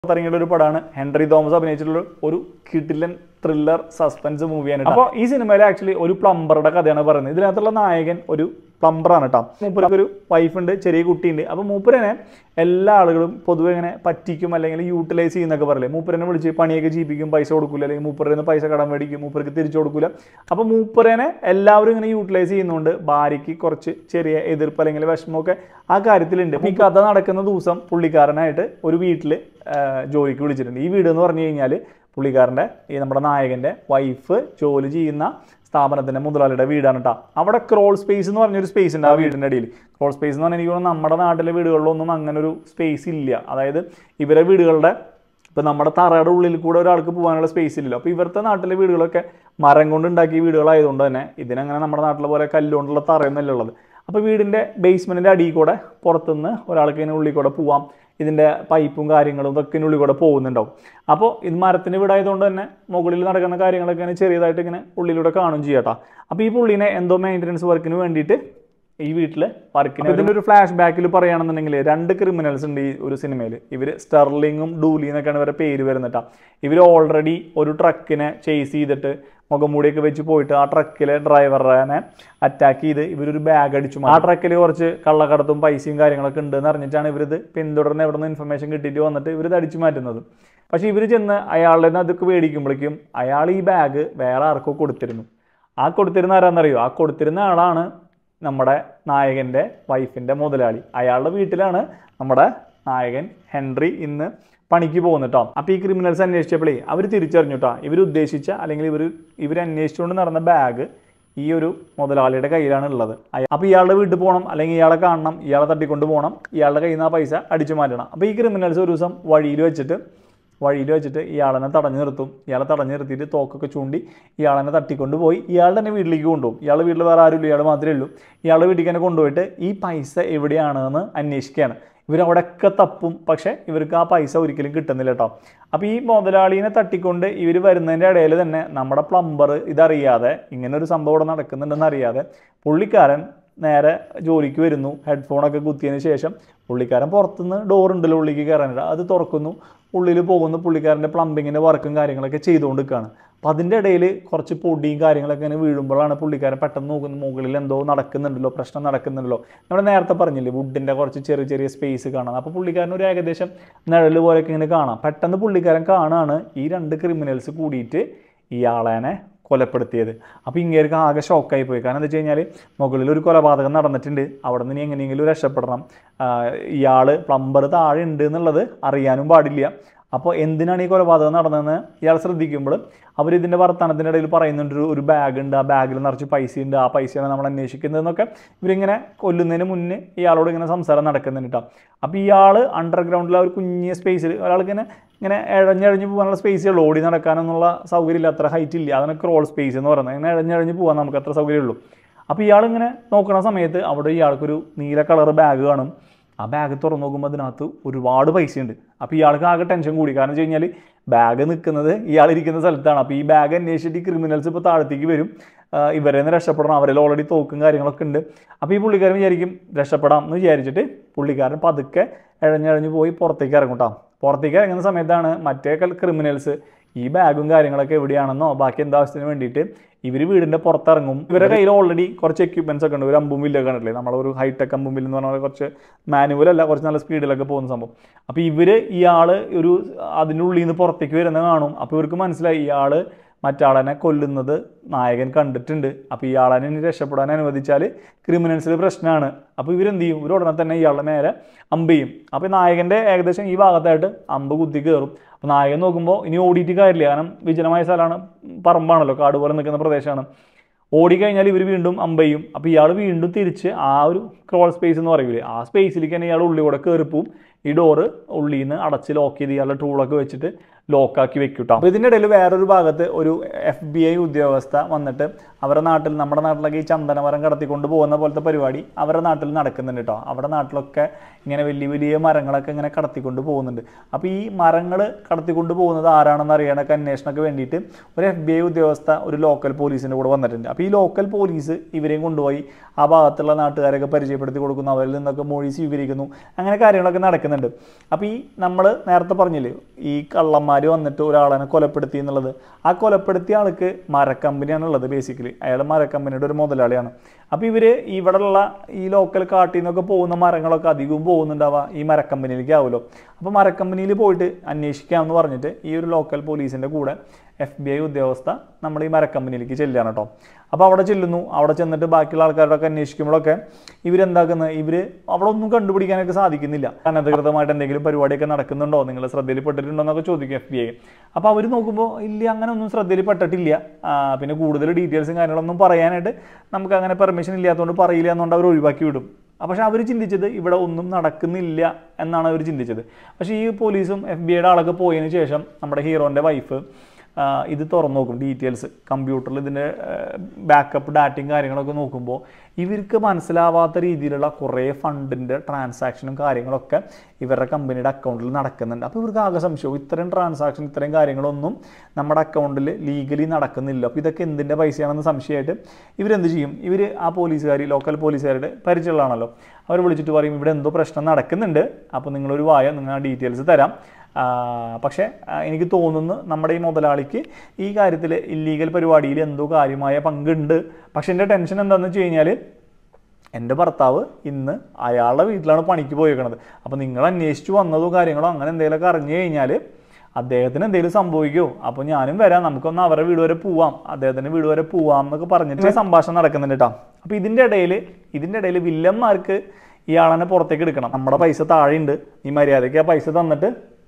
പുറത്തിറങ്ങിയ ഒരു പടമാണ് ഹെൻറി തോമസ് അഭിനയിച്ചിട്ടുള്ള ഒരു കിടിലൻ ത്രില്ലർ സസ്പെൻസ് മൂവിയാണ് അപ്പോൾ ഈ സിനിമയിൽ ആക്ച്വലി ഒരു പ്ലംബറുടെ കഥയാണ് പറയുന്നത് ഇതിനകത്തുള്ള നായകൻ ഒരു പ്ലംബറാണ് കേട്ടോ മൂപ്പർക്ക് ഒരു വൈഫുണ്ട് ചെറിയ കുട്ടിയുണ്ട് അപ്പോൾ മൂപ്പരനെ എല്ലാ ആളുകളും പൊതുവെ ഇങ്ങനെ പറ്റിക്കും അല്ലെങ്കിൽ യൂട്ടിലൈസ് ചെയ്യുന്നൊക്കെ പറയില്ലേ മൂപ്പരനെ വിളിച്ച് പണിയൊക്കെ ചെയ്യിപ്പിക്കും പൈസ കൊടുക്കില്ല അല്ലെങ്കിൽ മൂപ്പരയിൽ നിന്ന് പൈസ കടം മേടിക്കും മൂപ്പർക്ക് തിരിച്ചു കൊടുക്കില്ല അപ്പോൾ മൂപ്പരനെ എല്ലാവരും ഇങ്ങനെ യൂട്ടിലൈസ് ചെയ്യുന്നതുകൊണ്ട് ഭാര്യയ്ക്ക് കുറച്ച് ചെറിയ എതിർപ്പ് അല്ലെങ്കിൽ വിഷമമൊക്കെ ആ കാര്യത്തിലുണ്ട് അപ്പോൾ ഈ കഥ നടക്കുന്ന ദിവസം പുള്ളിക്കാരനായിട്ട് ഒരു വീട്ടിൽ ജോലിക്ക് വിളിച്ചിട്ടുണ്ട് ഈ വീട് എന്ന് പറഞ്ഞു കഴിഞ്ഞാൽ പുള്ളിക്കാരൻ്റെ ഈ നമ്മുടെ നായകൻ്റെ വൈഫ് ജോലി ചെയ്യുന്ന സ്ഥാപനത്തിൻ്റെ മുതലാളിയുടെ വീടാണ് കേട്ടോ അവിടെ ക്രോൾ സ്പേസ് എന്ന് പറഞ്ഞൊരു സ്പേസ് ഉണ്ട് ആ വീടിൻ്റെ ഇടയിൽ ക്രോൾ സ്പേസ് എന്ന് പറഞ്ഞാൽ എനിക്ക് തോന്നുന്നു നമ്മുടെ നാട്ടിലെ വീടുകളിലൊന്നും അങ്ങനെ ഒരു സ്പേസ് ഇല്ല അതായത് ഇവരെ വീടുകളുടെ ഇപ്പം നമ്മുടെ തറയുടെ ഉള്ളിൽ കൂടെ ഒരാൾക്ക് പോകാനുള്ള സ്പേസ് ഇല്ലല്ലോ അപ്പോൾ ഇവിടുത്തെ നാട്ടിലെ വീടുകളൊക്കെ മരം കൊണ്ട് ഉണ്ടാക്കിയ വീടുകളായതുകൊണ്ട് തന്നെ ഇതിനങ്ങനെ നമ്മുടെ നാട്ടിലെ പോലെ കല്ലുകൊണ്ടുള്ള തറയൊന്നുമല്ല ഉള്ളത് അപ്പോൾ വീടിൻ്റെ ബേസ്മെൻറ്റിൻ്റെ അടിയിൽ കൂടെ പുറത്തുനിന്ന് ഒരാൾക്ക് ഇങ്ങനെ ഉള്ളിൽ കൂടെ പോവാം ഇതിൻ്റെ പൈപ്പും കാര്യങ്ങളും ഇതൊക്കെ ഇതിൻ്റെ ഉള്ളിൽ കൂടെ പോകുന്നുണ്ടാവും അപ്പോൾ ഇത് മരത്തിൻ്റെ വീടായതുകൊണ്ട് തന്നെ മുകളിൽ നടക്കുന്ന കാര്യങ്ങളൊക്കെ ഇങ്ങനെ ചെറിയതായിട്ട് ഇങ്ങനെ ഉള്ളിലൂടെ കാണും ചെയ്യാട്ടോ അപ്പോൾ ഈ പുള്ളിനെ എന്തോ മെയിൻ്റനൻസ് വർക്കിന് വേണ്ടിയിട്ട് ഈ വീട്ടിൽ വർക്കിന് ഇതിൻ്റെ ഒരു ഫ്ലാഷ് ബാക്കിൽ പറയുകയാണെന്നുണ്ടെങ്കിൽ രണ്ട് ക്രിമിനൽസ് ഉണ്ട് ഈ ഒരു സിനിമയിൽ ഇവർ സ്റ്റെർലിങ്ങും ഡൂലി എന്നൊക്കെയാണ് ഇവരുടെ പേര് വരുന്നിട്ടാ ഇവർ ഓൾറെഡി ഒരു ട്രക്കിനെ ചേസ് ചെയ്തിട്ട് മുഖംമൂടിയൊക്കെ വെച്ച് പോയിട്ട് ആ ട്രക്കിലെ ഡ്രൈവറിനെ അറ്റാക്ക് ചെയ്ത് ഇവരൊരു ബാഗ് അടിച്ചു മാറ്റി. ആ ട്രക്കിൽ കുറച്ച് കള്ളക്കടത്തും പൈസയും കാര്യങ്ങളൊക്കെ ഉണ്ട് എന്ന് അറിഞ്ഞിട്ടാണ് ഇവരിത് പിന്തുടർന്ന് എവിടെ നിന്ന് ഇൻഫർമേഷൻ കിട്ടിയിട്ട് വന്നിട്ട് ഇവരിത് അടിച്ചു മാറ്റുന്നത് പക്ഷേ ഇവർ ചെന്ന് അയാളുടെ നിന്ന് അതൊക്കെ മേടിക്കുമ്പോഴേക്കും അയാൾ ഈ ബാഗ് വേറെ ആർക്കോ കൊടുത്തിരുന്നു ആ കൊടുത്തിരുന്ന ആരാന്നറിയോ ആ കൊടുത്തിരുന്ന ആളാണ് നമ്മുടെ നായകൻ്റെ വൈഫിൻ്റെ മുതലാളി അയാളുടെ വീട്ടിലാണ് നമ്മുടെ നായകൻ ഹെൻറി ഇന്ന് പണിക്ക് പോകുന്നത് കേട്ടോ അപ്പോൾ ഈ ക്രിമിനൽസ് അന്വേഷിച്ചപ്പോഴേ അവർ തിരിച്ചറിഞ്ഞു കേട്ടോ ഇവർ ഉദ്ദേശിച്ച അല്ലെങ്കിൽ ഇവർ ഇവർ അന്വേഷിച്ചുകൊണ്ട് നടന്ന ബാഗ് ഈ ഒരു മുതലാളിയുടെ കയ്യിലാണ് ഉള്ളത് അപ്പോൾ ഇയാളുടെ വീട്ടിൽ പോകണം അല്ലെങ്കിൽ ഇയാളെ കാണണം ഇയാളെ തട്ടിക്കൊണ്ട് പോകണം ഇയാളുടെ കയ്യിൽ നിന്ന് ആ പൈസ അടിച്ചു മാറ്റണം അപ്പോൾ ഈ ക്രിമിനൽസ് ഒരു ദിവസം വഴിയിൽ വെച്ചിട്ട് വഴിയിൽ വെച്ചിട്ട് ഇയാളെന്നെ തടഞ്ഞു നിർത്തും ഇയാളെ തടഞ്ഞു നിർത്തിയിട്ട് തോക്കൊക്കെ ചൂണ്ടി ഇയാളെന്നെ തട്ടിക്കൊണ്ട് പോയി ഇയാൾ തന്നെ വീട്ടിലേക്ക് കൊണ്ടുപോകും ഇയാളുടെ വീട്ടിൽ വേറെ ആരുമില്ല ഇയാൾ മാത്രമേ ഉള്ളൂ ഇയാളുടെ വീട്ടിലേക്ക് തന്നെ കൊണ്ടുപോയിട്ട് ഈ പൈസ എവിടെയാണെന്ന് അന്വേഷിക്കുകയാണ് ഇവരവിടെയൊക്കെ തപ്പും പക്ഷേ ഇവർക്ക് ആ പൈസ ഒരിക്കലും കിട്ടുന്നില്ല കേട്ടോ അപ്പോൾ ഈ മുതലാളീനെ തട്ടിക്കൊണ്ട് ഇവർ വരുന്നതിൻ്റെ ഇടയിൽ തന്നെ നമ്മുടെ പ്ലംബർ ഇതറിയാതെ ഇങ്ങനെ ഒരു സംഭവം ഇവിടെ നടക്കുന്നുണ്ടെന്ന് അറിയാതെ പുള്ളിക്കാരൻ നേരെ ജോലിക്ക് വരുന്നു ഹെഡ്ഫോണൊക്കെ കുത്തിയതിന് ശേഷം പുള്ളിക്കാരൻ പുറത്തുനിന്ന് ഡോർ ഉണ്ടല്ലോ ഉള്ളിലേക്ക് കയറാനായിട്ട് അത് തുറക്കുന്നു ഉള്ളിൽ പോകുന്നു പുള്ളിക്കാരൻ്റെ പ്ലംബിങ്ങിൻ്റെ വർക്കും കാര്യങ്ങളൊക്കെ ചെയ്തുകൊണ്ട് നിൽക്കുകയാണ് അപ്പം അതിൻ്റെ ഇടയിൽ കുറച്ച് പൊടിയും കാര്യങ്ങളൊക്കെ ഇങ്ങനെ വീഴുമ്പോഴാണ് പുള്ളിക്കാരൻ പെട്ടെന്ന് നോക്കുന്ന മുകളിൽ എന്തോ നടക്കുന്നുണ്ടല്ലോ പ്രശ്നം നടക്കുന്നുണ്ടല്ലോ നമ്മൾ നേരത്തെ പറഞ്ഞില്ലേ വുഡിൻ്റെ കുറച്ച് ചെറിയ ചെറിയ സ്പേസ് കാണാം അപ്പോൾ പുള്ളിക്കാരൻ ഒരു ഏകദേശം നിഴൽ പോലെയൊക്കെ ഇങ്ങനെ കാണാം പെട്ടെന്ന് പുള്ളിക്കാരൻ കാണാണ് ഈ രണ്ട് ക്രിമിനൽസ് കൂടിയിട്ട് ഇയാളേനെ കൊലപ്പെടുത്തിയത് അപ്പോൾ ഇങ്ങേർക്ക് ആകെ ഷോക്കായി പോയി കാരണം എന്താ വെച്ച് കഴിഞ്ഞാൽ മുകളിൽ ഒരു കൊലപാതകം നടന്നിട്ടുണ്ട് അവിടെ നിന്ന് ഇനി എങ്ങനെയെങ്കിലും രക്ഷപ്പെടണം ഇയാൾ പ്ലംബർ താഴെ ഉണ്ട് എന്നുള്ളത് അറിയാനും പാടില്ല അപ്പോൾ എന്തിനാണ് ഈ കൊലപാതകം നടന്നതെന്ന് ഇയാൾ ശ്രദ്ധിക്കുമ്പോൾ അവർ ഇതിൻ്റെ വർത്തമാനത്തിൻ്റെ ഇടയിൽ പറയുന്നുണ്ട് ഒരു ഒരു ബാഗ് ഉണ്ട് ആ ബാഗിൽ നിറച്ച് പൈസ ഉണ്ട് ആ പൈസയാണ് നമ്മൾ അന്വേഷിക്കുന്നതെന്നൊക്കെ ഇവരിങ്ങനെ കൊല്ലുന്നതിന് മുന്നേ ഇയാളോട് ഇങ്ങനെ സംസാരം നടക്കുന്നുണ്ട് കേട്ടോ അപ്പോൾ ഇയാൾ അണ്ടർഗ്രൗണ്ടിൽ ആ ഒരു കുഞ്ഞിയ സ്പേസിൽ ഒരാൾക്കിങ്ങനെ ഇങ്ങനെ ഇഴഞ്ഞഴഞ്ഞ് പോകാനുള്ള സ്പേസേ ഉള്ളൂ ഓടി നടക്കാനൊന്നുള്ള സൗകര്യം ഇല്ല അത്ര ഹൈറ്റ് ഇല്ല അതാണ് ക്രോൾ സ്പേസ് എന്ന് പറയുന്നത് ഇങ്ങനെ ഇഴഞ്ഞഴഞ്ഞ് പോകാൻ നമുക്ക് അത്ര സൗകര്യമുള്ളൂ അപ്പോൾ ഇയാളിങ്ങനെ നോക്കുന്ന സമയത്ത് അവിടെ ഇയാൾക്കൊരു നീല കളർ ബാഗ് കാണും ആ ബാഗ് തുറന്നു നോക്കുമ്പോൾ അതിനകത്ത് ഒരുപാട് പൈസയുണ്ട് അപ്പോൾ ഇയാൾക്ക് ആകെ ടെൻഷൻ കൂടി കാരണം വെച്ച് കഴിഞ്ഞാൽ ബാഗ് നിൽക്കുന്നത് ഇയാൾ ഇരിക്കുന്ന സ്ഥലത്താണ് അപ്പോൾ ഈ ബാഗ് അന്വേഷിച്ചിട്ട് ഈ ക്രിമിനൽസ് ഇപ്പോൾ താഴത്തേക്ക് വരും ഇവരെ നിന്ന് രക്ഷപ്പെടണം അവരിൽ ഓൾറെഡി തോക്കും കാര്യങ്ങളൊക്കെ ഉണ്ട് അപ്പോൾ ഈ പുള്ളിക്കാരൻ വിചാരിക്കും രക്ഷപ്പെടാം എന്ന് വിചാരിച്ചിട്ട് പുള്ളിക്കാരൻ പതുക്കെ ഇഴഞ്ഞിഴഞ്ഞ് പോയി പുറത്തേക്ക് ഇറങ്ങും കേട്ടോ പുറത്തേക്ക് ഇറങ്ങുന്ന സമയത്താണ് മറ്റേ ക്രിമിനൽസ് ഈ ബാഗും കാര്യങ്ങളൊക്കെ എവിടെയാണെന്നോ ബാക്കി എന്താ ആവശ്യത്തിന് വേണ്ടിയിട്ട് ഇവർ വീടിൻ്റെ പുറത്തിറങ്ങും ഇവരുടെ കയ്യിൽ ഓൾറെഡി കുറച്ച് എക്യുപ്മെൻറ്റ്സ് ഒക്കെ ഉണ്ട് ഒരു അമ്പും വില്ലൊക്കെ കണ്ടില്ലേ നമ്മളൊരു ഹൈടെക് അമ്പും വില്ല് എന്ന് പറഞ്ഞാൽ കുറച്ച് മാനുവൽ അല്ല കുറച്ച് നല്ല സ്പീഡിലൊക്കെ പോകുന്ന സംഭവം അപ്പോൾ ഇവർ ഇയാൾ ഒരു അതിൻ്റെ ഉള്ളിൽ നിന്ന് പുറത്തേക്ക് വരുന്ന കാണും അപ്പോൾ ഇവർക്ക് മനസ്സിലായി ഇയാൾ മറ്റാളനെ കൊല്ലുന്നത് നായകൻ കണ്ടിട്ടുണ്ട് അപ്പോൾ ഇയാളെ ഇനി രക്ഷപ്പെടാൻ അനുവദിച്ചാൽ ക്രിമിനൽസിൽ പ്രശ്നമാണ് അപ്പോൾ ഇവരെന്ത് ചെയ്യും ഇവർ ഉടനെ തന്നെ ഇയാളുടെ നേരെ അമ്പ് ചെയ്യും അപ്പോൾ നായകൻ്റെ ഏകദേശം ഈ ഭാഗത്തായിട്ട് അമ്പ് കുത്തി കയറും അപ്പോൾ നായകൻ നോക്കുമ്പോൾ ഇനി ഓടിയിട്ട് കാര്യമില്ല കാരണം വിജനമായ സ്ഥലമാണ് പറമ്പാണല്ലോ കാട് പോലെ നിൽക്കുന്ന പ്രദേശമാണ് ഓടിക്കഴിഞ്ഞാൽ ഇവർ വീണ്ടും അമ്പയും അപ്പോൾ ഇയാൾ വീണ്ടും തിരിച്ച് ആ ഒരു ക്രോൾ സ്പേസ് എന്ന് പറയൂലേ ആ സ്പേസിലേക്ക് തന്നെ ഇയാൾ ഉള്ളി കൂടെ കയറിപ്പോവും ഈ ഡോറ് ഉള്ളിൽ നിന്ന് അടച്ച് ലോക്ക് ചെയ്ത് ഇയാളുടെ ടൂളൊക്കെ വെച്ചിട്ട് ലോക്കാക്കി വെക്കൂട്ടോ അപ്പോൾ ഇതിൻ്റെ ഇടയിൽ വേറൊരു ഭാഗത്ത് ഒരു എഫ് ബി ഐ ഉദ്യോഗസ്ഥ വന്നിട്ട് അവരുടെ നാട്ടിൽ നമ്മുടെ നാട്ടിലൊക്കെ ഈ ചന്ദനമരം കടത്തിക്കൊണ്ട് പോകുന്ന പോലത്തെ പരിപാടി അവരുടെ നാട്ടിൽ നടക്കുന്നുണ്ട് കേട്ടോ അവിടെ നാട്ടിലൊക്കെ ഇങ്ങനെ വലിയ വലിയ മരങ്ങളൊക്കെ ഇങ്ങനെ കടത്തിക്കൊണ്ട് പോകുന്നുണ്ട് അപ്പോൾ ഈ മരങ്ങൾ കടത്തിക്കൊണ്ട് പോകുന്നത് ആരാണെന്ന് അറിയാനൊക്കെ അന്വേഷണമൊക്കെ വേണ്ടിയിട്ട് ഒരു എഫ് ബി ഐ ഉദ്യോഗസ്ഥ ഒരു ലോക്കൽ പോലീസിൻ്റെ കൂടെ വന്നിട്ടുണ്ട് അപ്പോൾ ഈ ലോക്കൽ പോലീസ് ഇവരെയും കൊണ്ടുപോയി ആ ഭാഗത്തുള്ള നാട്ടുകാരൊക്കെ പരിചയപ്പെടുത്തി കൊടുക്കുന്നു അവരിൽ നിന്നൊക്കെ മൊഴി സ്വീകരിക്കുന്നു അങ്ങനെ കാര്യങ്ങളൊക്കെ നടക്കുന്നുണ്ട് നടക്കുന്നുണ്ട് അപ്പോൾ ഈ നമ്മൾ നേരത്തെ പറഞ്ഞില്ലേ ഈ കള്ളന്മാർ വന്നിട്ട് ഒരാളെ കൊലപ്പെടുത്തി എന്നുള്ളത് ആ കൊലപ്പെടുത്തിയ ആൾക്ക് മരക്കമ്പനിയാണ് ഉള്ളത് ബേസിക്കലി അയാൾ മരക്കമ്പനിയുടെ ഒരു മുതലാളിയാണ് അപ്പോൾ ഇവർ ഇവിടെയുള്ള ഈ ലോക്കൽ കാട്ടിൽ നിന്നൊക്കെ പോകുന്ന മരങ്ങളൊക്കെ അധികവും പോകുന്നുണ്ടാവുക ഈ മരക്കമ്പനിയിലേക്ക് ആവുമല്ലോ അപ്പോൾ മരക്കമ്പനിയിൽ പോയിട്ട് അന്വേഷിക്കാമെന്ന് പറഞ്ഞിട്ട് ഈ ഒരു ലോക്കൽ പോലീസിൻ്റെ കൂടെ എഫ് ബി ഐ ഉദ്യോഗസ്ഥ നമ്മൾ ഈ മരക്കമ്പനിയിലേക്ക് ചെല്ലുകയാണ് കേട്ടോ അപ്പോൾ അവിടെ ചെല്ലുന്നു അവിടെ ചെന്നിട്ട് ബാക്കിയുള്ള ആൾക്കാരോടൊക്കെ അന്വേഷിക്കുമ്പോഴൊക്കെ ഇവരെന്താക്കുന്നത് ഇവർ അവിടെ ഒന്നും കണ്ടുപിടിക്കാനൊക്കെ സാധിക്കുന്നില്ല അനധികൃതമായിട്ട് എന്തെങ്കിലും പരിപാടിയൊക്കെ നടക്കുന്നുണ്ടോ നിങ്ങൾ ശ്രദ്ധയിൽപ്പെട്ടിട്ടുണ്ടോ എന്നൊക്കെ ചോദിക്കും എഫ് ബി ഐ അപ്പോൾ അവർ നോക്കുമ്പോൾ ഇല്ല അങ്ങനെ ഒന്നും ശ്രദ്ധയിൽപ്പെട്ടിട്ടില്ല ആ, പിന്നെ കൂടുതൽ ഡീറ്റെയിൽസും കാര്യങ്ങളൊന്നും പറയാനായിട്ട് നമുക്ക് അങ്ങനെ പെർമിഷൻ ഇല്ലാത്തതുകൊണ്ട് പറയില്ല എന്നുകൊണ്ട് അവർ ഒഴിവാക്കി വിടും ആ, പക്ഷെ അവർ ചിന്തിച്ചത് ഇവിടെ ഒന്നും നടക്കുന്നില്ല എന്നാണ് അവർ ചിന്തിച്ചത് പക്ഷേ ഈ പോലീസും എഫ് ബി ഐയുടെ ആളൊക്കെ പോയതിന് ശേഷം നമ്മുടെ ഹീറോൻ്റെ വൈഫ് ഇത് തുറന്നു നോക്കും ഡീറ്റെയിൽസ് കമ്പ്യൂട്ടറിൽ ഇതിൻ്റെ ബാക്കപ്പ് ഡാറ്റയും കാര്യങ്ങളൊക്കെ നോക്കുമ്പോൾ ഇവർക്ക് മനസ്സിലാവാത്ത രീതിയിലുള്ള കുറേ ഫണ്ടിൻ്റെ ട്രാൻസാക്ഷനും കാര്യങ്ങളൊക്കെ ഇവരുടെ കമ്പനിയുടെ അക്കൗണ്ടിൽ നടക്കുന്നുണ്ട് അപ്പോൾ ഇവർക്ക് ആകെ സംശയവും ഇത്രയും ട്രാൻസാക്ഷൻ ഇത്രയും കാര്യങ്ങളൊന്നും നമ്മുടെ അക്കൗണ്ടിൽ ലീഗലി നടക്കുന്നില്ല അപ്പോൾ ഇതൊക്കെ എന്തിൻ്റെ പൈസയാണെന്ന് സംശയമായിട്ട് ഇവരെന്ത് ചെയ്യും ഇവർ ആ പോലീസുകാർ ലോക്കൽ പോലീസുകാരുടെ പരിചയമുള്ളതാണല്ലോ അവർ വിളിച്ചിട്ട് പറയും ഇവിടെ എന്തോ പ്രശ്നം നടക്കുന്നുണ്ട് അപ്പോൾ നിങ്ങളൊരു വായ നിങ്ങൾ ആ ഡീറ്റെയിൽസ് തരാം ആ, പക്ഷേ ആ, എനിക്ക് തോന്നുന്നു നമ്മുടെ ഈ മുതലാളിക്ക് ഈ കാര്യത്തിൽ ഇല്ലീഗൽ പരിപാടിയിൽ എന്തോ കാര്യമായ പങ്കുണ്ട് പക്ഷേ എൻ്റെ ടെൻഷൻ എന്താണെന്ന് വെച്ച് കഴിഞ്ഞാൽ എൻ്റെ ഭർത്താവ് ഇന്ന് അയാളുടെ വീട്ടിലാണ് പണിക്ക് പോയേക്കണത് അപ്പോൾ നിങ്ങൾ അന്വേഷിച്ച് വന്നതോ കാര്യങ്ങളോ അങ്ങനെ എന്തെങ്കിലുമൊക്കെ അറിഞ്ഞു കഴിഞ്ഞാൽ അദ്ദേഹത്തിന് എന്തെങ്കിലും സംഭവിക്കുമോ അപ്പോൾ ഞാനും വരാം നമുക്കൊന്ന് അവരുടെ വീട് വരെ പോവാം അദ്ദേഹത്തിൻ്റെ വീട് വരെ പോവാം എന്നൊക്കെ പറഞ്ഞിട്ട് സംഭാഷണം നടക്കുന്നുണ്ട് കേട്ടോ അപ്പോൾ ഇതിൻ്റെ ഇടയിൽ ഇതിൻ്റെ ഇടയിൽ വില്ലന്മാർക്ക് ഇയാളെന്നെ പുറത്തേക്ക് എടുക്കണം നമ്മുടെ പൈസ താഴെയുണ്ട് ഈ മര്യാദയ്ക്ക് ആ പൈസ തന്നിട്ട്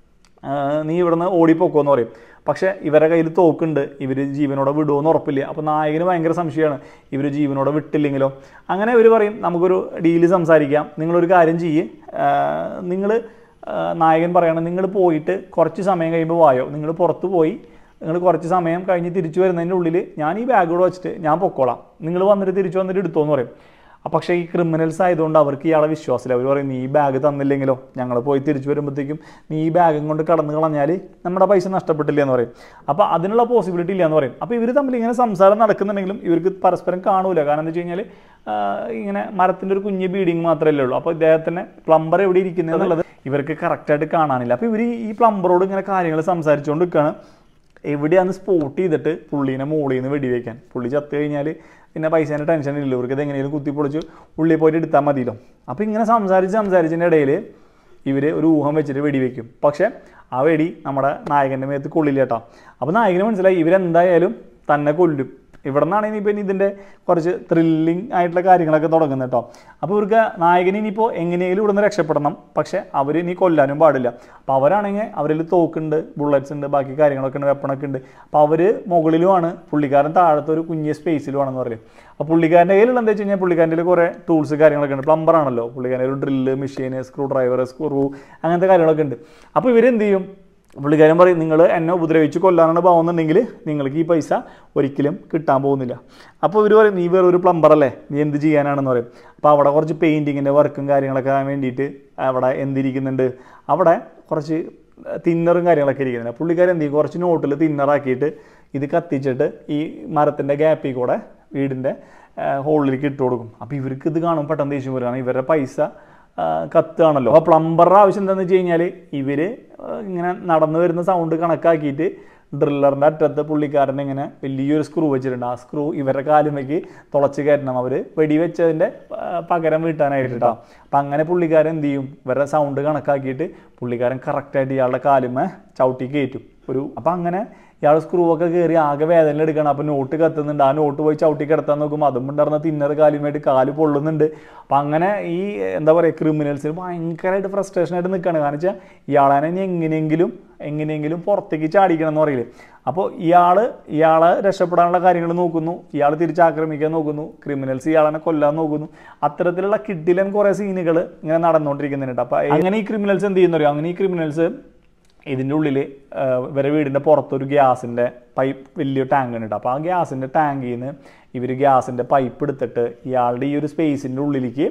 ആ, നീ ഇവിടുന്ന് ഓടിപ്പോക്കോന്ന് പറയും പക്ഷേ ഇവരുടെ കയ്യിൽ തോക്കുണ്ട് ഇവർ ജീവനോടെ വിടുമോന്ന് ഉറപ്പില്ല അപ്പോൾ നായകന് ഭയങ്കര സംശയമാണ് ഇവർ ജീവനോടെ വിട്ടില്ലെങ്കിലോ അങ്ങനെ ഇവർ പറയും നമുക്കൊരു ഡീല് സംസാരിക്കാം നിങ്ങളൊരു കാര്യം ചെയ്യ് നിങ്ങൾ നായകൻ പറയണം നിങ്ങൾ പോയിട്ട് കുറച്ച് സമയം കഴിയുമ്പോൾ വായോ നിങ്ങൾ പുറത്ത് പോയി നിങ്ങൾ കുറച്ച് സമയം കഴിഞ്ഞ് തിരിച്ചു വരുന്നതിൻ്റെ ഉള്ളിൽ ഞാൻ ഈ ബാഗ് കൂടെ വെച്ചിട്ട് ഞാൻ പൊക്കോളാം നിങ്ങൾ വന്നിട്ട് തിരിച്ചു വന്നിട്ട് എടുത്തോന്ന് പറയും ആ പക്ഷേ ഈ ക്രിമിനൽസ് ആയതുകൊണ്ട് അവർക്ക് ഇയാളെ വിശ്വാസമില്ല അവർ പറയും നീ ഈ ബാഗ് തന്നില്ലെങ്കിലോ ഞങ്ങൾ പോയി തിരിച്ചു വരുമ്പോഴത്തേക്കും നീ ഈ ബാഗും കൊണ്ട് കടന്നു കളഞ്ഞാൽ നമ്മുടെ പൈസ നഷ്ടപ്പെട്ടില്ല എന്ന് പറയും അപ്പോൾ അതിനുള്ള പോസിബിലിറ്റി ഇല്ല എന്ന് പറയും അപ്പോൾ ഇവർ തമ്മിൽ ഇങ്ങനെ സംസാരം നടക്കുന്നുണ്ടെങ്കിലും ഇവർക്ക് പരസ്പരം കാണൂല കാരണം എന്താ വെച്ച് കഴിഞ്ഞാൽ ഇങ്ങനെ മരത്തിൻ്റെ ഒരു കുഞ്ഞ് ബീഡിങ് മാത്രമല്ലേ ഉള്ളൂ അപ്പോൾ ഇദ്ദേഹത്തിന് പ്ലംബർ എവിടെ ഇരിക്കുന്നത് എന്നുള്ളത് ഇവർക്ക് കറക്റ്റായിട്ട് കാണാനില്ല അപ്പോൾ ഇവർ ഈ പ്ലംബറോട് ഇങ്ങനെ കാര്യങ്ങൾ സംസാരിച്ചുകൊണ്ട് നിൽക്കുകയാണ് എവിടെയാന്ന് സ്പോട്ട് ചെയ്തിട്ട് പുള്ളീനെ മുകളിൽ നിന്ന് വെടിവെക്കാൻ പുള്ളി ചത്ത് കഴിഞ്ഞാൽ പിന്നെ പൈസേൻ്റെ ടെൻഷൻ ഇല്ല ഇവർക്ക് ഇത് എങ്ങനെയും കുത്തിപ്പൊളിച്ച് ഉള്ളിൽ പോയിട്ട് എടുത്താൽ മതിയല്ലോ അപ്പോൾ ഇങ്ങനെ സംസാരിച്ച് സംസാരിച്ചതിൻ്റെ ഇടയിൽ ഇവർ ഒരു ഊഹം വെച്ചിട്ട് വെടിവെക്കും പക്ഷേ ആ വെടി നമ്മുടെ നായകൻ്റെ മേത്ത് കൊള്ളില്ല കേട്ടോ അപ്പോൾ നായകന് മനസ്സിലായി ഇവരെന്തായാലും തന്നെ കൊല്ലും ഇവിടെ നിന്നാണ് ഇനിയിപ്പോൾ ഇനി ഇതിൻ്റെ കുറച്ച് ത്രില്ലിംഗ് ആയിട്ടുള്ള കാര്യങ്ങളൊക്കെ തുടങ്ങുന്നത് കേട്ടോ അപ്പോൾ ഇവർക്ക് നായകന് ഇനിയിപ്പോൾ എങ്ങനെയെങ്കിലും ഇവിടുന്ന് രക്ഷപ്പെടണം പക്ഷേ അവർ ഇനി കൊല്ലാനും പാടില്ല അപ്പോൾ അവരാണെങ്കിൽ അവരിൽ തോക്കുണ്ട് ബുള്ളറ്റ്സ് ഉണ്ട് ബാക്കി കാര്യങ്ങളൊക്കെ ഉണ്ട് വെപ്പണൊക്കെ ഉണ്ട് അപ്പോൾ അവർ മുകളിലുമാണ് പുള്ളിക്കാരൻ താഴത്തെ ഒരു കുഞ്ഞ് സ്പേസിലുമാണെന്ന് പറയും അപ്പോൾ പുള്ളിക്കാരൻ്റെ കയ്യിലുള്ള എന്താ വെച്ച് കഴിഞ്ഞാൽ പുള്ളിക്കാരൻ്റെ കയ്യിൽ കുറേ ടൂൾസ് കാര്യങ്ങളൊക്കെ ഉണ്ട് പ്ലംബർ ആണല്ലോ പുള്ളിക്കാരൻ്റെ ഒരു drill machine screw driver screw അങ്ങനത്തെ കാര്യങ്ങളൊക്കെ ഉണ്ട് അപ്പോൾ ഇവരെന്ത് ചെയ്യും പുള്ളിക്കാരൻ പറയും നിങ്ങൾ എന്നെ ഉപദ്രവിച്ച് കൊല്ലാനാണ് പോകുന്നുണ്ടെങ്കിൽ നിങ്ങൾക്ക് ഈ പൈസ ഒരിക്കലും കിട്ടാൻ പോകുന്നില്ല അപ്പോൾ ഇവർ പറയും നീ വേറെ ഒരു പ്ലംബർ അല്ലേ നീ എന്ത് ചെയ്യാനാണെന്ന് പറയും അപ്പോൾ അവിടെ കുറച്ച് പെയിൻറ്റിങ്ങിൻ്റെ വർക്കും കാര്യങ്ങളൊക്കെ ആകാൻ വേണ്ടിയിട്ട് അവിടെ എന്തിരിക്കുന്നുണ്ട് അവിടെ കുറച്ച് തിന്നറും കാര്യങ്ങളൊക്കെ ഇരിക്കുന്നുണ്ട് പുള്ളിക്കാരൻ എന്ത് ചെയ്യും കുറച്ച് നോട്ടിൽ തിന്നറാക്കിയിട്ട് ഇത് കത്തിച്ചിട്ട് ഈ മരത്തിൻ്റെ ഗ്യാപ്പിൽ കൂടെ വീടിൻ്റെ ഹോളിലേക്ക് ഇട്ട് കൊടുക്കും അപ്പോൾ ഇവർക്ക് ഇത് കാണുമ്പോൾ പെട്ടെന്ന് ദേഷ്യം വരും കാരണം ഇവരുടെ പൈസ ആ, കത്തുകയാണല്ലോ അപ്പോൾ പ്ലംബറുടെ ആവശ്യം എന്താണെന്ന് വെച്ച് കഴിഞ്ഞാൽ ഇവർ ഇങ്ങനെ നടന്നു വരുന്ന സൗണ്ട് കണക്കാക്കിയിട്ട് ഡ്രില്ലറിൻ്റെ അറ്റത്ത് പുള്ളിക്കാരൻ ഇങ്ങനെ വലിയൊരു സ്ക്രൂ വെച്ചിട്ടുണ്ട് ആ സ്ക്രൂ ഇവരുടെ കാലുമേക്ക് തുളച്ച് കയറ്റണം അവർ വെടിവെച്ചതിൻ്റെ ആ, പകരം വീട്ടാനായിട്ട് കേട്ടോ അപ്പം അങ്ങനെ പുള്ളിക്കാരൻ എന്ത് ചെയ്യും ഇവരുടെ സൗണ്ട് കണക്കാക്കിയിട്ട് പുള്ളിക്കാരൻ കറക്റ്റായിട്ട് ഇയാളുടെ കാലുമേ ചവിട്ടി കയറ്റും ഒരു അപ്പം അങ്ങനെ ഇയാൾ സ്ക്രൂ ഒക്കെ കയറി ആകെ വേദന എടുക്കണം അപ്പം നോട്ട് കത്തുന്നുണ്ട് ആ നോട്ട് പോയി ചവിട്ടി കിടത്താൻ നോക്കുമ്പോൾ അതും ഉണ്ടായിരുന്ന തിന്നർ കാലുമായിട്ട് കാല് പൊള്ളുന്നുണ്ട് അപ്പം അങ്ങനെ ഈ എന്താ പറയുക ക്രിമിനൽസിന് ഭയങ്കരമായിട്ട് ഫ്രസ്ട്രേഷൻ ആയിട്ട് നിൽക്കുകയാണ് കാരണം വെച്ചാൽ ഇയാളെ ഇനി എങ്ങനെയെങ്കിലും എങ്ങനെയെങ്കിലും പുറത്തേക്ക് ചാടിക്കണം എന്ന് പറയില്ലേ അപ്പോൾ ഇയാൾ ഇയാളെ രക്ഷപ്പെടാനുള്ള കാര്യങ്ങൾ നോക്കുന്നു ഇയാൾ തിരിച്ചാക്രമിക്കാൻ നോക്കുന്നു ക്രിമിനൽസ് ഇയാളെ കൊല്ലാൻ നോക്കുന്നു അത്തരത്തിലുള്ള കിഡിലൻ കുറേ സീനുകൾ ഇങ്ങനെ നടന്നുകൊണ്ടിരിക്കുന്നുണ്ട് അപ്പോൾ അങ്ങനെ ഈ ക്രിമിനൽസ് എന്ത് ചെയ്യുന്നറിയോ അങ്ങനെ ഈ ക്രിമിനൽസ് ഇതിൻ്റെ ഉള്ളിൽ ഇവരെ വീടിൻ്റെ പുറത്തൊരു ഗ്യാസിൻ്റെ പൈപ്പ് വലിയ ടാങ്ക് ഉണ്ട് അപ്പോൾ ആ ഗ്യാസിൻ്റെ ടാങ്കിൽ നിന്ന് ഇവർ ഗ്യാസിൻ്റെ പൈപ്പ് എടുത്തിട്ട് ഇയാളുടെ ഈ ഒരു സ്പേസിൻ്റെ ഉള്ളിലേക്ക്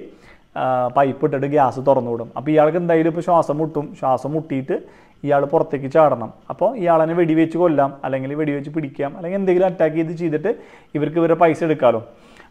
പൈപ്പ് ഇട്ടിട്ട് ഗ്യാസ് തുറന്നു വിടും അപ്പോൾ ഇയാൾക്ക് എന്തായാലും ഇപ്പോൾ ശ്വാസം മുട്ടും ശ്വാസം മുട്ടിയിട്ട് ഇയാൾ പുറത്തേക്ക് ചാടണം അപ്പോൾ ഇയാളെ വെടിവെച്ച് കൊല്ലാം അല്ലെങ്കിൽ വെടിവെച്ച് പിടിക്കാം അല്ലെങ്കിൽ എന്തെങ്കിലും അറ്റാക്ക് ചെയ്ത് ചെയ്തിട്ട് ഇവർക്ക് ഇവരെ പൈസ എടുക്കാമല്ലോ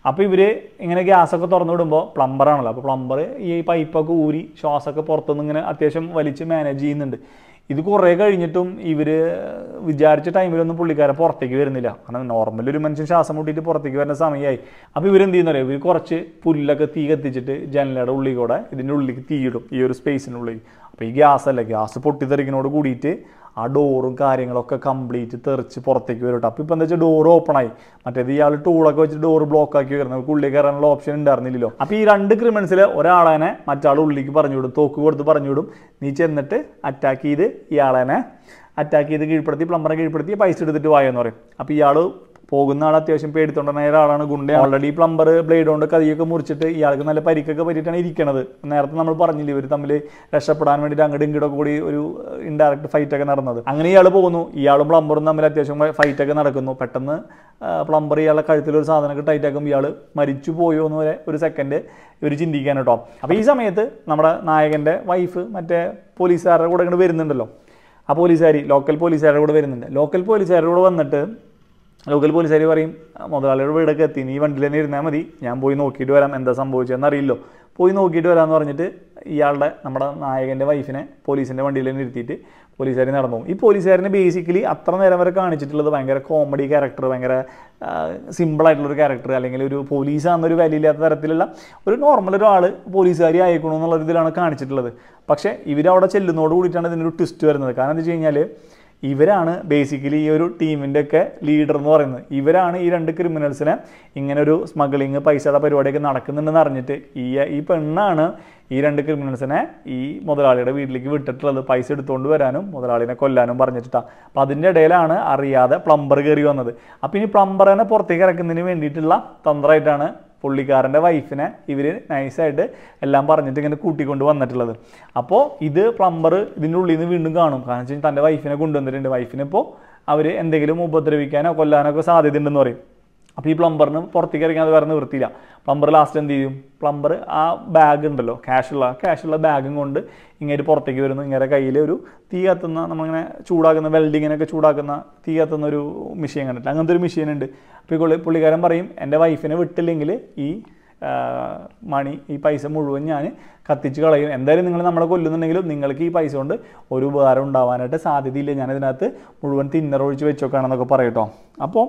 അപ്പോൾ ഇവർ ഇങ്ങനെ ഗ്യാസൊക്കെ തുറന്നു വിടുമ്പോൾ പ്ലംബറാണല്ലോ അപ്പോൾ പ്ലംബർ ഈ പൈപ്പൊക്കെ ഊരി ശ്വാസമൊക്കെ പുറത്തുനിന്ന് ഇങ്ങനെ അത്യാവശ്യം വലിച്ച് മാനേജ് ചെയ്യുന്നുണ്ട് ഇത് കുറേ കഴിഞ്ഞിട്ടും ഇവർ വിചാരിച്ച ടൈമിലൊന്നും പുള്ളിക്കാരൻ പുറത്തേക്ക് വരുന്നില്ല കാരണം നോർമൽ ഒരു മനുഷ്യൻ ശ്വാസം മുട്ടിയിട്ട് പുറത്തേക്ക് വരുന്ന സമയമായി അപ്പോൾ ഇവരെന്ത് ചെയ്യുന്ന അറിയാം ഇവർ കുറച്ച് പുല്ലൊക്കെ തീ കത്തിച്ചിട്ട് ജനലയുടെ ഉള്ളിൽ കൂടെ ഇതിൻ്റെ ഉള്ളിലേക്ക് തീയിടും ഈ ഒരു സ്പേസിനുള്ളിൽ അപ്പോൾ ഈ ഗ്യാസ് അല്ല ഗ്യാസ് പൊട്ടിത്തെറിക്കുന്നതോട് കൂടിയിട്ട് ആ ഡോറും കാര്യങ്ങളൊക്കെ കംപ്ലീറ്റ് തെറിച്ച് പുറത്തേക്ക് വരും കേട്ടോ അപ്പോൾ ഇപ്പോൾ എന്താ വെച്ചാൽ ഡോർ ഓപ്പൺ ആയി മറ്റേത് ഇയാൾ ടൂളൊക്കെ വെച്ചിട്ട് ഡോർ ബ്ലോക്ക് ആക്കി വരുന്നത് നമുക്ക് ഉള്ളിൽ കയറാനുള്ള ഓപ്ഷൻ ഉണ്ടായിരുന്നില്ലല്ലോ അപ്പോൾ ഈ രണ്ട് ക്രിമിനൽസിൽ ഒരാളെ മറ്റാൾ ഉള്ളിലേക്ക് പറഞ്ഞു വിടും തോക്ക് കൊടുത്ത് പറഞ്ഞു വിടും നീ ചെന്നിട്ട് അറ്റാക്ക് ചെയ്ത് ഇയാളെ അറ്റാക്ക് ചെയ്ത് കീഴ്പ്പെടുത്തി പ്ലംബറെ കീഴ്പ്പെടുത്തി പൈസ എടുത്തിട്ട് വായെന്ന് പറയും അപ്പോൾ ഇയാൾ പോകുന്ന ആൾ അത്യാവശ്യം പേടിത്തോണ്ടുന്ന ഒരാളാണ് ഗുണ്ട ഓൾറെഡി പ്ലംബർ ബ്ലേഡ് കൊണ്ട് കൈയൊക്കെ മുറിച്ചിട്ട് ഇയാൾക്ക് നല്ല പരിക്കൊക്കെ പറ്റിയിട്ടാണ് ഇരിക്കണത് നേരത്തെ നമ്മൾ പറഞ്ഞില്ലേ ഇവർ തമ്മിൽ രക്ഷപ്പെടാൻ വേണ്ടിയിട്ട് അങ്ങോട്ടും ഇങ്ങോട്ടൊക്കെ കൂടി ഒരു ഇൻഡയറക്റ്റ് ഫൈറ്റ് ഒക്കെ നടന്നത് അങ്ങനെ ഇയാൾ പോകുന്നു ഇയാളും പ്ലംബറും തമ്മിൽ അത്യാവശ്യം ഫൈറ്റ് ഒക്കെ നടക്കുന്നു പെട്ടെന്ന് പ്ലംബർ ഇയാളുടെ കഴുത്തിൽ ഒരു സാധനമൊക്കെ ടൈറ്റ് ആക്കുമ്പോൾ ഇയാൾ മരിച്ചു പോയോ എന്ന് വരെ ഒരു സെക്കൻഡ് ഇവർ ചിന്തിക്കാൻ കേട്ടോ അപ്പോൾ ഈ സമയത്ത് നമ്മുടെ നായകൻ്റെ വൈഫ് മറ്റേ പോലീസുകാരുടെ കൂടെ ഇങ്ങോട്ട് വരുന്നുണ്ടല്ലോ ആ പോലീസുകാരി ലോക്കൽ പോലീസുകാരുടെ കൂടെ വരുന്നുണ്ട് ലോക്കൽ പോലീസുകാരുടെ കൂടെ വന്നിട്ട് ലോക്കൽ പോലീസുകാർ പറയും മുതലാളിയുടെ വീടൊക്കെ എത്തി നീ വണ്ടിയിൽ തന്നെ ഇരുന്നാൽ മതി ഞാൻ പോയി നോക്കിയിട്ട് വരാം എന്താ സംഭവിച്ചതെന്ന് അറിയില്ലോ പോയി നോക്കിയിട്ട് വരാമെന്ന് പറഞ്ഞിട്ട് ഇയാളുടെ നമ്മുടെ നായകൻ്റെ വൈഫിനെ പോലീസിൻ്റെ വണ്ടിയിൽ തന്നെ ഇരുത്തിയിട്ട് പോലീസുകാർ നടന്നു പോകും ഈ പോലീസുകാരനെ ബേസിക്കലി അത്ര നേരം വരെ കാണിച്ചിട്ടുള്ളത് ഭയങ്കര കോമഡി ക്യാരക്ടർ ഭയങ്കര സിമ്പിളായിട്ടുള്ളൊരു ക്യാരക്ടർ അല്ലെങ്കിൽ ഒരു പോലീസാണെന്നൊരു വിലയില്ലാത്ത തരത്തിലുള്ള ഒരു നോർമൽ ഒരാൾ പോലീസുകാരി ആയിക്കണു എന്നുള്ള ഒരു ഇതിലാണ് കാണിച്ചിട്ടുള്ളത് പക്ഷേ ഇവരവിടെ ചെല്ലുന്നതോട് കൂടിയിട്ടാണ് ഇതിനൊരു ട്വിസ്റ്റ് വരുന്നത് കാരണം എന്താ വെച്ച് കഴിഞ്ഞാൽ ഇവരാണ് ബേസിക്കലി ഈ ഒരു ടീമിൻ്റെ ഒക്കെ ലീഡർ എന്ന് പറയുന്നത് ഇവരാണ് ഈ രണ്ട് ക്രിമിനൽസിനെ ഇങ്ങനെ ഒരു സ്മഗ്ലിങ് പൈസയുടെ പരിപാടിയൊക്കെ നടക്കുന്നുണ്ടെന്ന് അറിഞ്ഞിട്ട് ഈ ഈ പെണ്ണാണ് ഈ രണ്ട് ക്രിമിനൽസിനെ ഈ മുതലാളിയുടെ വീട്ടിലേക്ക് വിട്ടിട്ടുള്ളത് പൈസ എടുത്തുകൊണ്ട് വരാനും മുതലാളിനെ കൊല്ലാനും പറഞ്ഞിട്ടാണ് അപ്പം അതിൻ്റെ ഇടയിലാണ് അറിയാതെ പ്ലംബർ കയറി വന്നത് അപ്പം ഇനി പ്ലംബറിനെ പുറത്തേക്ക് ഇറക്കുന്നതിന് വേണ്ടിയിട്ടുള്ള തന്ത്രമായിട്ടാണ് പുള്ളിക്കാരൻ്റെ വൈഫിനെ ഇവർ നൈസായിട്ട് എല്ലാം പറഞ്ഞിട്ട് ഇങ്ങനെ കൂട്ടിക്കൊണ്ട് വന്നിട്ടുള്ളത് അപ്പോൾ ഇത് പ്ലംബർ ഇതിൻ്റെ ഉള്ളിൽ നിന്ന് വീണ്ടും കാണും കാരണം വെച്ചാൽ തൻ്റെ വൈഫിനെ കൊണ്ടുവന്നിട്ടുണ്ട് വൈഫിനെ ഇപ്പോൾ അവർ എന്തെങ്കിലും ഉപദ്രവിക്കാനോ കൊല്ലാനോ ഒക്കെ സാധ്യതയുണ്ടെന്ന് പറയും അപ്പോൾ ഈ പ്ലംബറിന് പുറത്തേക്ക് ഇറങ്ങാതെ വേറെ നിവൃത്തിയില്ല പ്ലംബർ ലാസ്റ്റ് എന്ത് ചെയ്യും പ്ലംബർ ആ ബാഗ് ഉണ്ടല്ലോ ക്യാഷുള്ള ക്യാഷുള്ള ബാഗും കൊണ്ട് ഇങ്ങനെ പുറത്തേക്ക് വരുന്നു ഇങ്ങനെ കയ്യിൽ ഒരു തീ കത്തുന്ന നമ്മളിങ്ങനെ ചൂടാക്കുന്ന വെൽഡിങ്ങിനൊക്കെ ചൂടാക്കുന്ന തീ കത്തുന്ന ഒരു മെഷീൻ കണ്ടിട്ട് അങ്ങനത്തെ ഒരു മെഷീൻ ഉണ്ട് അപ്പോൾ ഈ പുള്ളി പുള്ളിക്കാരൻ പറയും എൻ്റെ വൈഫിനെ വിട്ടില്ലെങ്കിൽ ഈ മണി ഈ പൈസ മുഴുവൻ ഞാൻ കത്തിച്ച് കളയും എന്തായാലും നിങ്ങൾ നമ്മളെ കൊല്ലുന്നുണ്ടെങ്കിലും നിങ്ങൾക്ക് ഈ പൈസ കൊണ്ട് ഒരു ഉപകാരം ഉണ്ടാവാനായിട്ട് സാധ്യതയില്ല ഞാൻ ഇതിനകത്ത് മുഴുവൻ തിന്നറൊഴിച്ച് വെച്ചോക്കാണെന്നൊക്കെ പറയട്ടോ അപ്പോൾ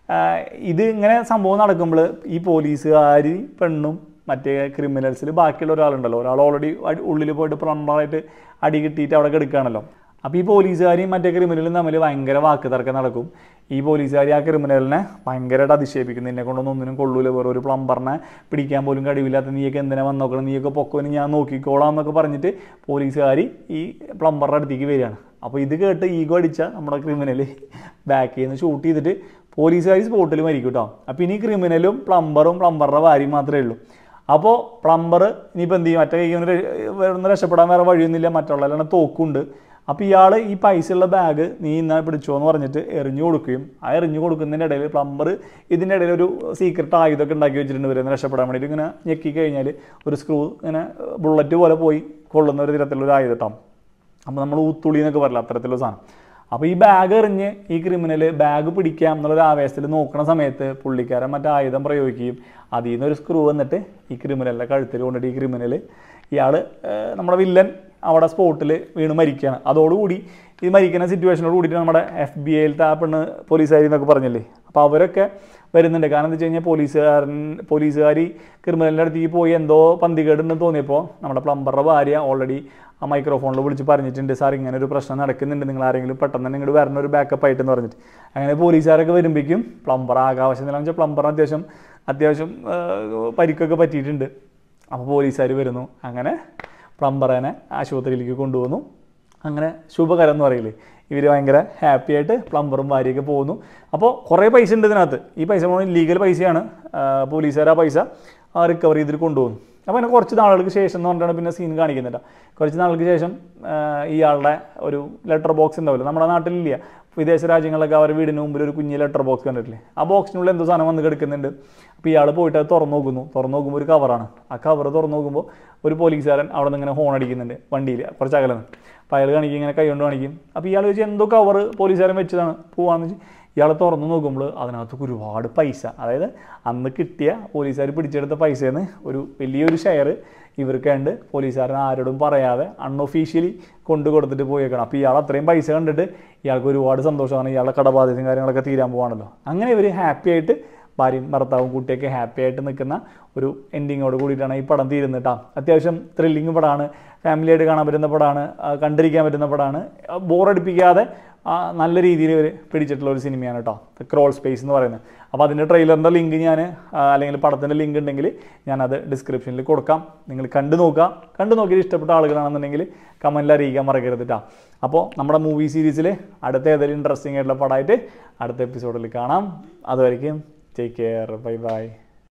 ഇത് ഇങ്ങനെ സംഭവം നടക്കുമ്പോൾ ഈ പോലീസുകാർ പെണ്ണും മറ്റേ ക്രിമിനൽസിൽ ബാക്കിയുള്ള ഒരാളുണ്ടല്ലോ ഒരാൾ ഓൾറെഡി ഉള്ളിൽ പോയിട്ട് പ്ലംബറായിട്ട് അടി കിട്ടിയിട്ട് അവിടെ കിടക്കുകയാണല്ലോ അപ്പോൾ ഈ പോലീസുകാരെയും മറ്റേ ക്രിമിനലും തമ്മിൽ ഭയങ്കര വാക്ക് തർക്കം നടക്കും ഈ പോലീസുകാർ ആ ക്രിമിനലിനെ ഭയങ്കരമായിട്ട് അധിക്ഷേപിക്കും നിന്നെ കൊണ്ടൊന്നും ഒന്നിനും കൊള്ളൂല വേറെ ഒരു പ്ലംബറിനെ പിടിക്കാൻ പോലും കഴിവില്ലാത്ത നീയൊക്കെ എന്തിനാ വന്ന് നോക്കണം നീയൊക്കെ പൊക്കോന് ഞാൻ നോക്കിക്കോളാം എന്നൊക്കെ പറഞ്ഞിട്ട് പോലീസുകാർ ഈ പ്ലംബറുടെ അടുത്തേക്ക് വരികയാണ് അപ്പോൾ ഇത് കേട്ട് ഈഗോ അടിച്ച നമ്മുടെ ക്രിമിനൽ ബാക്കിൽ നിന്ന് ഷൂട്ട് ചെയ്തിട്ട് പോലീസുകാർ സ്പോട്ടിൽ മരിക്കും കേട്ടോ അപ്പോൾ ഇനി ക്രിമിനലും പ്ലംബറും പ്ലംബറുടെ ഭാര്യയും മാത്രമേ ഉള്ളൂ അപ്പോൾ പ്ലംബർ ഇനിയിപ്പോൾ എന്ത് ചെയ്യും മറ്റേ കൈ ഒന്ന് രക്ഷപ്പെടാൻ വേറെ വഴിയൊന്നുമില്ല മറ്റുള്ള തോക്കുണ്ട് അപ്പോൾ ഇയാൾ ഈ പൈസയുള്ള ബാഗ് നീ ഇന്നാ പിടിച്ചോ എന്ന് പറഞ്ഞിട്ട് എറിഞ്ഞു കൊടുക്കുകയും ആ എറിഞ്ഞു കൊടുക്കുന്നതിൻ്റെ ഇടയിൽ പ്ലംബർ ഇതിൻ്റെ ഇടയിൽ ഒരു സീക്രട്ട് ആയുധമൊക്കെ ഉണ്ടാക്കി വെച്ചിട്ടുണ്ട് വരുന്ന രക്ഷപ്പെടാൻ വേണ്ടിയിട്ട് ഇങ്ങനെ ഞെക്കി കഴിഞ്ഞാൽ ഒരു സ്ക്രൂ ഇങ്ങനെ ബുള്ളറ്റ് പോലെ പോയി കൊള്ളുന്ന ഒരു തരത്തിലുള്ള ഒരു ആയുധം അപ്പോൾ നമ്മൾ ഊത്തുളി എന്നൊക്കെ പറയില്ല അത്തരത്തിലുള്ള സാധനം അപ്പോൾ ഈ ബാഗ് എറിഞ്ഞ് ഈ ക്രിമിനൽ ബാഗ് പിടിക്കാം എന്നുള്ളൊരു ആവേശത്തിൽ നോക്കുന്ന സമയത്ത് പുള്ളിക്കാരൻ മറ്റേ ആയുധം പ്രയോഗിക്കുകയും അതിൽ നിന്ന് ഒരു സ്ക്രൂ വന്നിട്ട് ഈ ക്രിമിനലിൻ്റെ കഴുത്തിൽ കൊണ്ടിട്ട് ഈ ക്രിമിനൽ ഇയാൾ നമ്മുടെ വില്ലൻ അവിടെ സ്പോട്ടിൽ വീണ് മരിക്കുകയാണ് അതോടുകൂടി ഈ മരിക്കുന്ന സിറ്റുവേഷനോട് കൂടിയിട്ട് നമ്മുടെ എഫ് ബി ഐയിലത്തെ ആ പെണ്ണ് പോലീസുകാരി എന്നൊക്കെ പറഞ്ഞില്ലേ അപ്പോൾ അവരൊക്കെ വരുന്നുണ്ട് കാരണം എന്താ വെച്ച് കഴിഞ്ഞാൽ പോലീസുകാരൻ പോലീസുകാരി ക്രിമിനലിൻ്റെ അടുത്തേക്ക് പോയി എന്തോ പന്തികേടുണ്ടെന്ന് തോന്നിയപ്പോൾ നമ്മുടെ പ്ലംബറുടെ ഭാര്യ ഓൾറെഡി ആ മൈക്രോഫോണിൽ വിളിച്ച് പറഞ്ഞിട്ടുണ്ട് സാർ ഇങ്ങനെ ഒരു പ്രശ്നം നടക്കുന്നുണ്ട് നിങ്ങൾ ആരെങ്കിലും പെട്ടെന്ന് തന്നെ ഇങ്ങോട്ട് വരണ ഒരു ബാക്കപ്പ് ആയിട്ടെന്ന് പറഞ്ഞിട്ട് അങ്ങനെ പോലീസുകാരൊക്കെ വരുമ്പോഴേക്കും പ്ലംബർ ആകാവശ്യം എന്ന് വെച്ചാൽ പ്ലംബറിന് അത്യാവശ്യം അത്യാവശ്യം പരിക്കൊക്കെ പറ്റിയിട്ടുണ്ട് അപ്പോൾ പോലീസുകാർ വരുന്നു അങ്ങനെ പ്ലംബറിനെ ആശുപത്രിയിലേക്ക് കൊണ്ടുവന്നു അങ്ങനെ ശുഭകരം എന്ന് പറയില്ലേ ഇവർ ഭയങ്കര ഹാപ്പി ആയിട്ട് പ്ലംബറും ഭാര്യയൊക്കെ പോകുന്നു അപ്പോൾ കുറേ പൈസ ഉണ്ട് ഇതിനകത്ത് ഈ പൈസ മുഴുവൻ ലീഗൽ പൈസയാണ് പോലീസുകാർ ആ പൈസ റിക്കവർ ചെയ്തിട്ട് കൊണ്ടുപോകുന്നു അപ്പോൾ അങ്ങനെ കുറച്ച് നാളുകൾക്ക് ശേഷം എന്ന് പറഞ്ഞിട്ടാണ് പിന്നെ സീൻ കാണിക്കുന്നില്ല കുറച്ച് നാളുകൾക്ക് ശേഷം ഇയാളുടെ ഒരു ലെറ്റർ ബോക്സ് ഉണ്ടാവില്ല നമ്മുടെ നാട്ടിലില്ല വിദേശ രാജ്യങ്ങളിലൊക്കെ അവർ വീടിന് മുമ്പിൽ ഒരു കുഞ്ഞ് ലെറ്റർ ബോക്സ് കണ്ടിട്ടില്ലേ ആ ബോക്സിനുള്ളിൽ എന്തോ സാധനം വന്ന് കിടക്കുന്നുണ്ട് അപ്പോൾ ഇയാൾ പോയിട്ട് അത് തുറന്നു നോക്കുന്നു തുറന്നു നോക്കുമ്പോൾ ഒരു കവറാണ് ആ കവർ തുറന്നു നോക്കുമ്പോൾ ഒരു പോലീസുകാരൻ അവിടെ നിന്ന് ഇങ്ങനെ ഹോൺ അടിക്കുന്നുണ്ട് വണ്ടിയിൽ കുറച്ച് അകലെ നിന്ന് അപ്പോൾ അയാൾ കാണിക്കും ഇങ്ങനെ കൈ കൊണ്ട് കാണിക്കും അപ്പോൾ ഇയാൾ വെച്ച് എന്തോ കവർ പോലീസുകാരൻ വെച്ചതാണ് പോവാന്ന് വെച്ച് ഇയാൾ തുറന്നു നോക്കുമ്പോൾ അതിനകത്ത് ഒരുപാട് പൈസ അതായത് അന്ന് കിട്ടിയ പോലീസുകാർ പിടിച്ചെടുത്ത പൈസയിൽ നിന്ന് ഒരു വലിയൊരു ഷെയർ ഇവർക്ക് കണ്ട് പോലീസുകാരൻ ആരോടും പറയാതെ അൺഒഫീഷ്യലി കൊണ്ടു കൊടുത്തിട്ട് പോയേക്കണം അപ്പോൾ ഇയാൾ അത്രയും പൈസ കണ്ടിട്ട് ഇയാൾക്ക് ഒരുപാട് സന്തോഷമാണ് ഇയാളുടെ കടബാധ്യതയും കാര്യങ്ങളൊക്കെ തീരാൻ പോവാണല്ലോ അങ്ങനെ ഇവർ ഹാപ്പി ആയിട്ട് ഭാര്യയും ഭർത്താവും കുട്ടിയൊക്കെ ഹാപ്പി ആയിട്ട് നിൽക്കുന്ന ഒരു എൻഡിങ്ങോട് കൂടിയിട്ടാണ് ഈ പടം തീരുന്നിട്ടാ അത്യാവശ്യം ത്രില്ലിങ് പടമാണ് ഫാമിലി ആയിട്ട് കാണാൻ പറ്റുന്ന പടമാണ് ആ, കണ്ടിരിക്കാൻ പറ്റുന്ന പടമാണ് ബോറടിപ്പിക്കാതെ ആ, നല്ല രീതിയിൽ ഇവർ പിടിച്ചിട്ടുള്ള ഒരു സിനിമയാണ് കേട്ടോ ക്രോൾ സ്പേസ് എന്ന് പറയുന്നത് അപ്പോൾ അതിൻ്റെ ട്രെയിലറിൻ്റെ ലിങ്ക് ഞാൻ അല്ലെങ്കിൽ പടത്തിൻ്റെ ലിങ്ക് ഉണ്ടെങ്കിൽ ഞാനത് ഡിസ്ക്രിപ്ഷനിൽ കൊടുക്കാം നിങ്ങൾ കണ്ടു നോക്കുക കണ്ടു നോക്കിയിട്ട് ഇഷ്ടപ്പെട്ട ആളുകളാണെന്നുണ്ടെങ്കിൽ കമൻറ്റിൽ അറിയിക്കാൻ മറക്കരുത് കേട്ടോ അപ്പോൾ നമ്മുടെ മൂവി സീരീസിൽ അടുത്ത ഏതെങ്കിലും ഇൻട്രസ്റ്റിംഗ് ആയിട്ടുള്ള പടമായിട്ട് അടുത്ത എപ്പിസോഡിൽ കാണാം അതുവരെയും ടേക്ക് കെയർ ബൈ ബൈ